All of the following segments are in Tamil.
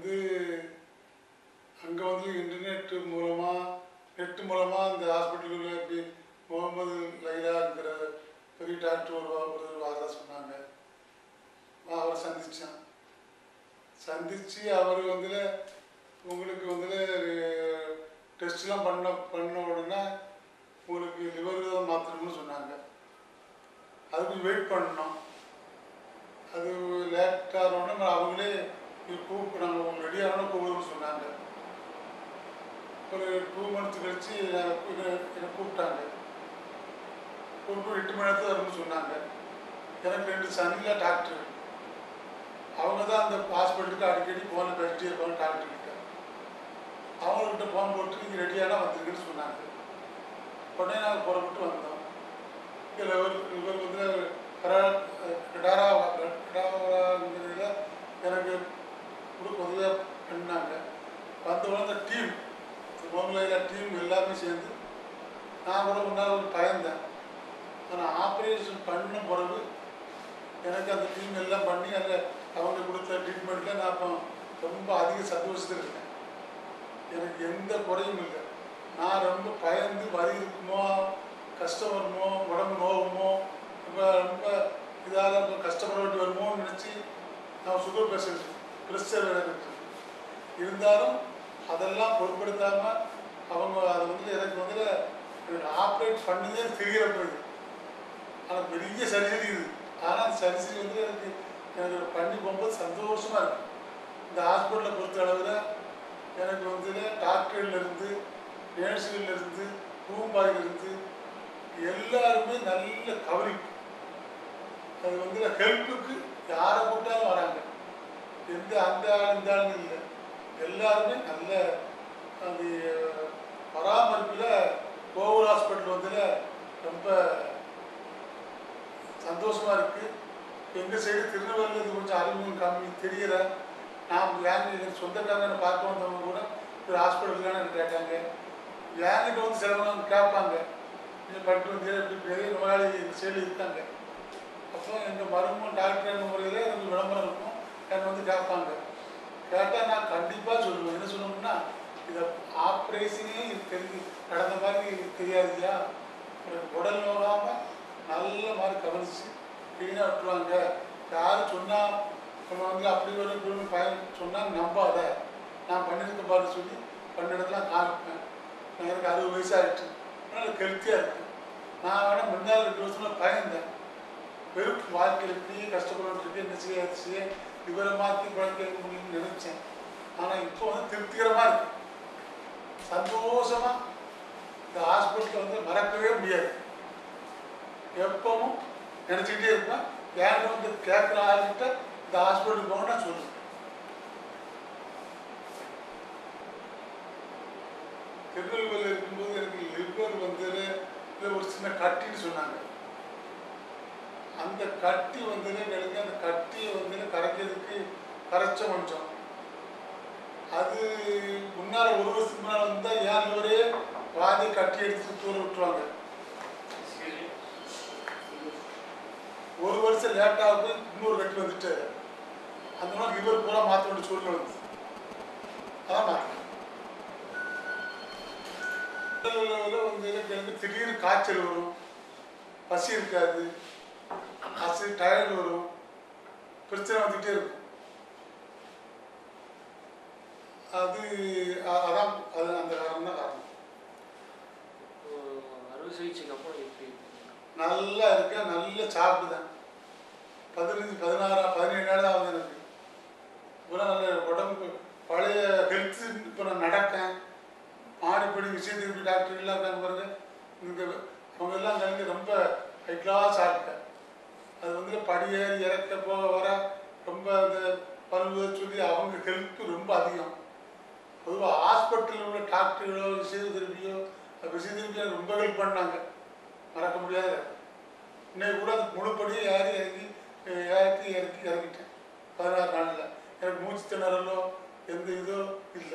வந்து அங்கே வந்து இன்டர்நெட் மூலமாக நெட் மூலமாக அந்த ஹாஸ்பிட்டலில் இப்படி முகமது லைலாங்கிற பெரிய டாக்டர் ஒரு ஒரு வாரதா சொன்னாங்க நான் அவரை சந்தித்தேன் சந்தித்து அவர் வந்து உங்களுக்கு வந்து டெஸ்ட்லாம் பண்ண பண்ண உடனே உங்களுக்கு லிவர் தான் மாற்றணும்னு சொன்னாங்க அதுக்கு வெயிட் பண்ணோம் அது லேட் ஆனோடனே அவங்களே இது கூப்பிட்டு நாங்கள் உங்களுக்கு ரெடி ஆனோட கூப்பிடுன்னு சொன்னாங்க ஒரு டூ மந்த்ஸ் கழிச்சு என்னை கூ- என்னை கூப்பிட்டாங்க கூப்பிட்டு எட்டு மணி நேரத்தில் வரும்னு சொன்னாங்க எனக்கு ரெண்டு சனில டாக்டர் அவங்க தான் அந்த ஹாஸ்பிட்டலுக்கு அடிக்கடி ஃபோனில் பேசிட்டே இருப்பாங்க டாக்டர் கிட்ட அவங்கக்கிட்ட ஃபோன் போட்டு நீங்கள் ரெடியானா வந்துருக்குன்னு சொன்னாங்க உடனே நாங்கள் புறப்பட்டு வந்தோம் இதில் இவர் இவர் வந்து கிடாரா கிடாராங்கிறதுல எனக்கு கொடுக்க உதவியாக பண்ணாங்க வந்த உடனே அந்த டீம் பொங்கலையில் டீம் எல்லாமே சேர்ந்து நான் கூட முன்னால் ஒரு பயந்தேன் ஆனால் ஆப்ரேஷன் பண்ண பிறகு எனக்கு அந்த டீம் எல்லாம் பண்ணி அதில் அவங்க கொடுத்த ட்ரீட்மெண்ட்டில் நான் இப்போ ரொம்ப அதிக சந்தோஷத்தில் இருக்கேன் எனக்கு எந்த குறையும் இல்லை நான் ரொம்ப பயந்து வரி இருக்குமோ கஷ்டம் வருமோ உடம்பு நோவுமோ இப்போ ரொம்ப இதால் ரொம்ப கஷ்டப்பட வேண்டி வருமோன்னு நினச்சி நான் சுகர் பேஷண்ட் ப்ரெஷர் இருக்கு இருந்தாலும் அதெல்லாம் பொருட்படுத்தாமல் அவங்க அதை வந்து எனக்கு வந்து ஆப்ரேட் பண்ணதே தெரியல போகுது ஆனால் பெரிய சர்ஜரி இது ஆனால் அந்த சர்ஜரி வந்து எனக்கு எனக்கு பண்ணி போகும்போது சந்தோஷமாக இருக்கு இந்த ஹாஸ்பிட்டலை பொறுத்த அளவில் எனக்கு வந்து டாக்டர்லேருந்து நேர்ஸுகள்லேருந்து ரூம் பாய்லேருந்து எல்லாருமே நல்ல கவனிப்பு அது வந்து ஹெல்ப்புக்கு யாரை கூட்டாலும் வராங்க எந்த அந்த ஆள் இந்த ஆளுன்னு இல்லை எல்லாருமே நல்ல அந்த பராமரிப்பில் கோவில் ஹாஸ்பிட்டல் வந்து ரொம்ப சந்தோஷமாக இருக்குது எங்கள் சைடு திருநெல்வேலியில் இது கொஞ்சம் அறிமுகம் கம்மி தெரியல நான் யாரு எங்கள் சொந்தக்காரங்க பார்க்க வந்தவங்க கூட ஒரு ஹாஸ்பிட்டலுக்கான எனக்கு கேட்டாங்க என்கிட்ட வந்து சிலவங்க கேட்பாங்க நீங்கள் பண்ணிட்டு வந்து இப்படி பெரிய நோயாளி எங்கள் சைடு இருக்காங்க அப்போ எங்கள் மருமகன் டாக்டர் என்ற முறையில் எனக்கு விளம்பரம் இருக்கும் என்னை வந்து கேட்பாங்க கேட்டால் நான் கண்டிப்பாக சொல்லுவேன் என்ன சொல்லணும்னா இதை ஆப்ரேஷனே தெரிஞ்சு நடந்த மாதிரி தெரியாதுயா எனக்கு உடல் நோகாமல் நல்ல மாதிரி கவனிச்சு க்ளீனாக விட்டுருவாங்க யார் சொன்னால் நம்ம வந்து அப்படி ஒரு இப்படி ஒரு பயன் சொன்னால் நம்பாத நான் பண்ணியிருக்க பாரு சொல்லி பண்ண இடத்துல காமிப்பேன் நான் எனக்கு அறுபது வயசு ஆகிடுச்சு அதனால் ஹெல்த்தியாக இருக்கு நான் வேணால் முன்னாள் ரெண்டு வருஷமா பயந்தேன் வெறுப்பு வாழ்க்கையில் இப்படியே கஷ்டப்பட்டு என்ன செய்ய அது செய்ய இவரை மாற்றி குழந்தை முடியும்னு நினைச்சேன் ஆனால் இப்போ வந்து திருப்திகரமாக இருக்கு சந்தோஷமா இந்த ஹாஸ்பிட்டலில் வந்து மறக்கவே முடியாது எப்பவும் நினச்சிக்கிட்டே இருப்பேன் ஏன் வந்து கேட்குற ஆளுகிட்ட இந்த ஹாஸ்பிட்டலுக்கு போகணும்னா சொல்லுவேன் திருநெல்வேலியில் இருக்கும்போது எனக்கு லிவர் வந்து இதில் ஒரு சின்ன கட்டின்னு சொன்னாங்க அந்த கட்டி வந்து எனக்கு அந்த கட்டியை வந்து கரைக்கிறதுக்கு கரைச்ச கொஞ்சம் அது முன்னால் ஒரு வருஷத்துக்கு முன்னால் வந்தால் ஏன் லிவரே பாதி கட்டி எடுத்துட்டு தூர விட்டுருவாங்க ஒரு வருஷம் லேட்டாக போய் இன்னொரு கட்டி வந்துட்டு அந்த மாதிரி லிவர் பூரா மாற்ற வேண்டிய சூழ்நிலை வந்து அதான் மாற்றேன் வந்து எனக்கு திடீர்னு காய்ச்சல் வரும் பசி இருக்காது அசை டயர்டு வரும் பிரச்சனை வந்துகிட்டே இருக்கும் அது அ- அதான் அது அந்த காரணம் தான் காரணம் இப்போ அறுவை சிகிச்சைக்கு அப்புறம் எப்படி நல்லா இருக்கேன் நல்லா சாப்பிடுதேன் பதினஞ்சு பதினாறு பதினேழு நாள் தான் ஆகுது எனக்கு இப்போ நல்ல உடம்பு பழைய ஹெல்த்து இப்போ நான் நடக்கேன் மாடிப்படி விஷயம் திருப்பி டாக்டர் எல்லாம் இருக்காங்க பாருங்க இங்கே அவங்க எல்லாம் கலந்து ரொம்ப ஹை கிளாஸ் ஆகிட்டேன் அது வந்து படியேறி இறக்க போக வர ரொம்ப அந்த பல்வ சொல்லி அவங்க ஹெல்ப் ரொம்ப அதிகம் பொதுவாக ஹாஸ்பிட்டலில் உள்ள டாக்டர்களோ விசேஷதிருப்பியோ விசேஷதிருப்பியோ ரொம்ப ஹெல்ப் பண்ணாங்க மறக்க முடியாத இன்னைக்கு கூட அது முழுப்படியே ஏறி இறங்கி அஹ் இறக்கி இறக்கி இறங்கிட்டேன் பதினாறு நாளில் எனக்கு மூச்சு திணறலோ எந்த இதோ இல்லை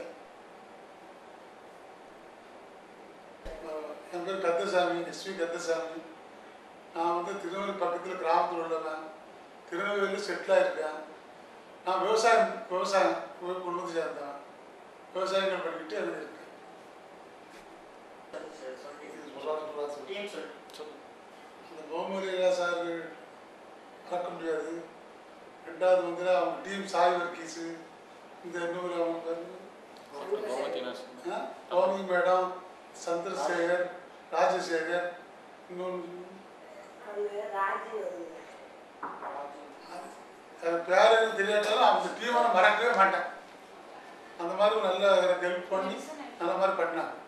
அஹ் என் பேர் கந்தசாமி எஸ்வி கந்தசாமி நான் வந்து திருநெல்வேலி பக்கத்தில் கிராமத்தில் உள்ளவன் திருநெல்வேலியில் செட்டில் ஆயிருக்கேன் நான் விவசாயம் விவசாயம் கு- குடும்பத்தை சேர்ந்தவன் விவசாயங்கள் பண்ணிக்கிட்டு அது இருக்கேன் இது சொல்றாங்க சொல்லி இந்த முகமது இலா சார் மறக்க முடியாது ரெண்டாவது வந்து அவங்க டீம் சாய் வர்க்கீஸு இந்த இன்னொரு அவங்க பேர் ஆ? பவுனி மேடம் சந்திரசேகர் ராஜசேகர் இன்னொன்று அது பேர் எனக்கு தெரியாட்டாலும் அந்த டீமை நான் மறக்கவே மாட்டேன் அந்த மாதிரி ஒரு நல்ல ஹெல்ப் பண்ணி அந்த மாதிரி பண்ணாங்க